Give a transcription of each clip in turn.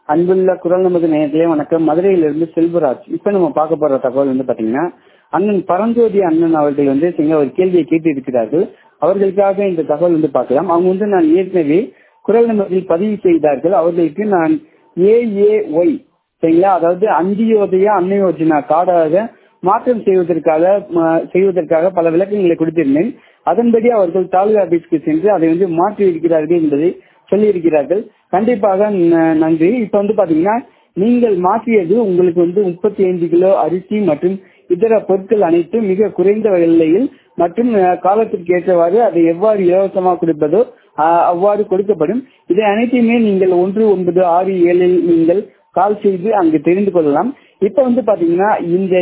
அன்புள்ள குரல் நமது நேயர்களே வணக்கம் மதுரையிலிருந்து செல்வராஜ் இப்ப நம்ம பார்க்க போற தகவல் வந்து பாத்தீங்கன்னா அண்ணன் பரஞ்சோதி அண்ணன் அவர்கள் வந்து சரிங்களா ஒரு கேள்வியை கேட்டு இருக்கிறார்கள் அவர்களுக்காக இந்த தகவல் வந்து பார்க்கலாம் அவங்க வந்து நான் ஏற்கனவே குரல் நமதில் பதிவு செய்தார்கள் அவர்களுக்கு நான் ஏஏஒய் சரிங்களா அதாவது அந்தியோதய அன்னையோஜனா கார்டாக மாற்றம் செய்வதற்காக ம- செய்வதற்காக பல விளக்கங்களை கொடுத்திருந்தேன் அதன்படி அவர்கள் தாலுகா ஆபீஸ்க்கு சென்று அதை வந்து மாற்றி இருக்கிறார்கள் என்பதை சொல்லியிருக்கிறார்கள் கண்டிப்பாக ந- நன்றி இப்ப வந்து பாத்தீங்கன்னா நீங்கள் மாற்றியது உங்களுக்கு வந்து முப்பத்தி ஐந்து கிலோ அரிசி மற்றும் இதர பொருட்கள் அனைத்தும் மிக குறைந்த விலையில் மற்றும் அஹ், காலத்திற்கு ஏற்றவாறு அதை எவ்வாறு இலவசமாக கொடுப்பதோ அஹ், அவ்வாறு கொடுக்கப்படும் இதை அனைத்தையுமே நீங்கள் ஒன்று ஒன்பது ஆறு ஏழில் நீங்கள் கால் செய்து அங்கு தெரிந்து கொள்ளலாம் இப்ப வந்து பாத்தீங்கன்னா இந்த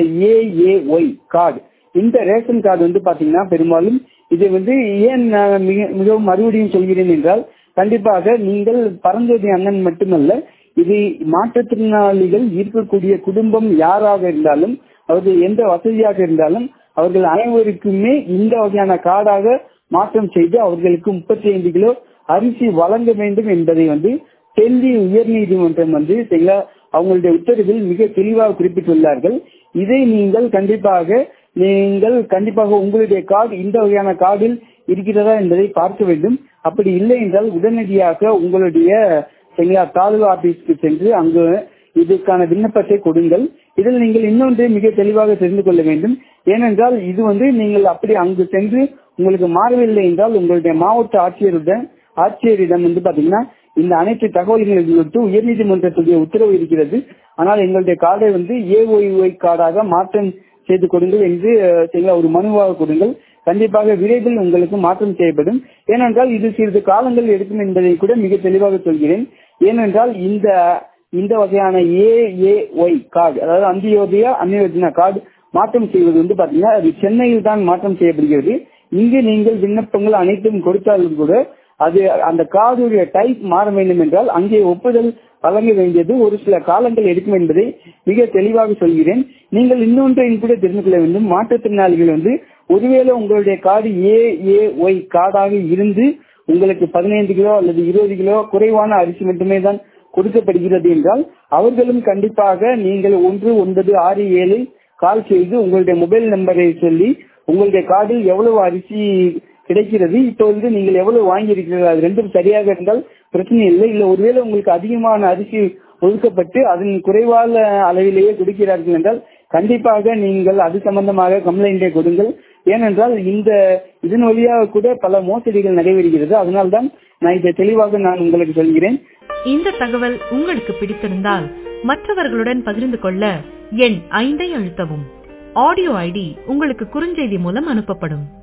ஏஏஒய் கார்டு இந்த ரேஷன் கார்டு வந்து பாத்தீங்கன்னா பெரும்பாலும் இதை வந்து ஏன் நான் மிக- மிகவும் மறுபடியும் சொல்கிறேன் என்றால் கண்டிப்பாக நீங்கள் பரஞ்சோதி அண்ணன் மட்டுமல்ல இது மாற்றுத்திறனாளிகள் இருக்கக்கூடிய குடும்பம் யாராக இருந்தாலும் அவர்கள் எந்த வசதியாக இருந்தாலும் அவர்கள் அனைவருக்குமே இந்த வகையான கார்டாக மாற்றம் செய்து அவர்களுக்கு முப்பத்தி ஐந்து கிலோ அரிசி வழங்க வேண்டும் என்பதை வந்து டெல்லி உயர்நீதிமன்றம் வந்து சரிங்களா, அவங்களுடைய உத்தரவில் மிக தெளிவாக குறிப்பிட்டுள்ளார்கள் இதை நீங்கள் கண்டிப்பாக நீங்கள் கண்டிப்பாக உங்களுடைய கார்டு இந்த வகையான கார்டில் இருக்கிறதா என்பதை பார்க்க வேண்டும் அப்படி இல்லை என்றால் உடனடியாக உங்களுடைய சரிங்களா தாலுகா ஆபீஸ்க்கு சென்று அங்கு இதுக்கான விண்ணப்பத்தை கொடுங்கள் இதில் நீங்கள் இன்னொன்று மிக தெளிவாக தெரிந்து கொள்ள வேண்டும் ஏனென்றால் இது வந்து நீங்கள் அப்படி அங்கு சென்று உங்களுக்கு மாறவில்லை என்றால் உங்களுடைய மாவட்ட ஆட்சியருடன் ஆட்சியரிடம் வந்து பாத்தீங்கன்னா இந்த அனைத்து தகவல்களையும் கொடுத்து உயர்நீதிமன்றத்துடைய உத்தரவு இருக்கிறது ஆனால் எங்களுடைய கார்டை வந்து ஏஒய்ஒய் கார்டாக மாற்றம் செய்து கொடுங்கள் என்று அஹ், சரிங்களா ஒரு மனுவாக கொடுங்கள் கண்டிப்பாக விரைவில் உங்களுக்கு மாற்றம் செய்யப்படும் ஏனென்றால் இது சிறிது காலங்கள் எடுக்கும் என்பதை கூட மிக தெளிவாக சொல்கிறேன் ஏனென்றால் இந்த இந்த வகையான ஏஏஒய் கார்டு அதாவது அந்தியோதயா அன்னியோஜனா கார்டு மாற்றம் செய்வது வந்து பாத்தீங்கன்னா அது சென்னையில் தான் மாற்றம் செய்யப்படுகிறது இங்கு நீங்கள் விண்ணப்பங்கள் அனைத்தும் கொடுத்தாலும் கூட அது அந்த கார்டுடைய டைப் மாற வேண்டும் என்றால் அங்கே ஒப்புதல் வழங்க வேண்டியது ஒரு சில காலங்கள் எடுக்கும் என்பதை மிக தெளிவாக சொல்கிறேன் நீங்கள் இன்னொன்றையும் கூட தெரிந்து கொள்ள வேண்டும் மாற்றுத்திறனாளிகள் வந்து ஒருவேளை உங்களுடைய கார்டு ஏ ஏ ஒய் கார்டாக இருந்து உங்களுக்கு பதினைந்து கிலோ அல்லது இருபது கிலோ குறைவான அரிசி மட்டுமே தான் கொடுக்கப்படுகிறது என்றால் அவர்களும் கண்டிப்பாக நீங்கள் ஒன்று ஒன்பது ஆறு ஏழு கால் செய்து உங்களுடைய மொபைல் நம்பரை சொல்லி உங்களுடைய கார்டில் எவ்வளவு அரிசி கிடைக்கிறது இப்போ வந்து நீங்கள் எவ்வளவு வாங்கியிருக்கிறீர்கள் அது ரெண்டும் சரியாக இருந்தால் பிரச்சனை இல்லை இல்ல ஒருவேளை உங்களுக்கு அதிகமான அரிசி ஒதுக்கப்பட்டு அதன் குறைவான அளவிலேயே கொடுக்கிறார்கள் என்றால் கண்டிப்பாக நீங்கள் அது சம்பந்தமாக கம்ப்ளைண்டை கொடுங்கள் ஏனென்றால் இந்த இதன் வழியாக கூட பல மோசடிகள் நடைபெறுகிறது அதனால்தான் நான் இதை தெளிவாக நான் உங்களுக்கு சொல்கிறேன் இந்த தகவல் உங்களுக்கு பிடித்திருந்தால் மற்றவர்களுடன் பகிர்ந்து கொள்ள எண் ஐந்தை அழுத்தவும் ஆடியோ ஐடி உங்களுக்கு குறுஞ்செய்தி மூலம் அனுப்பப்படும்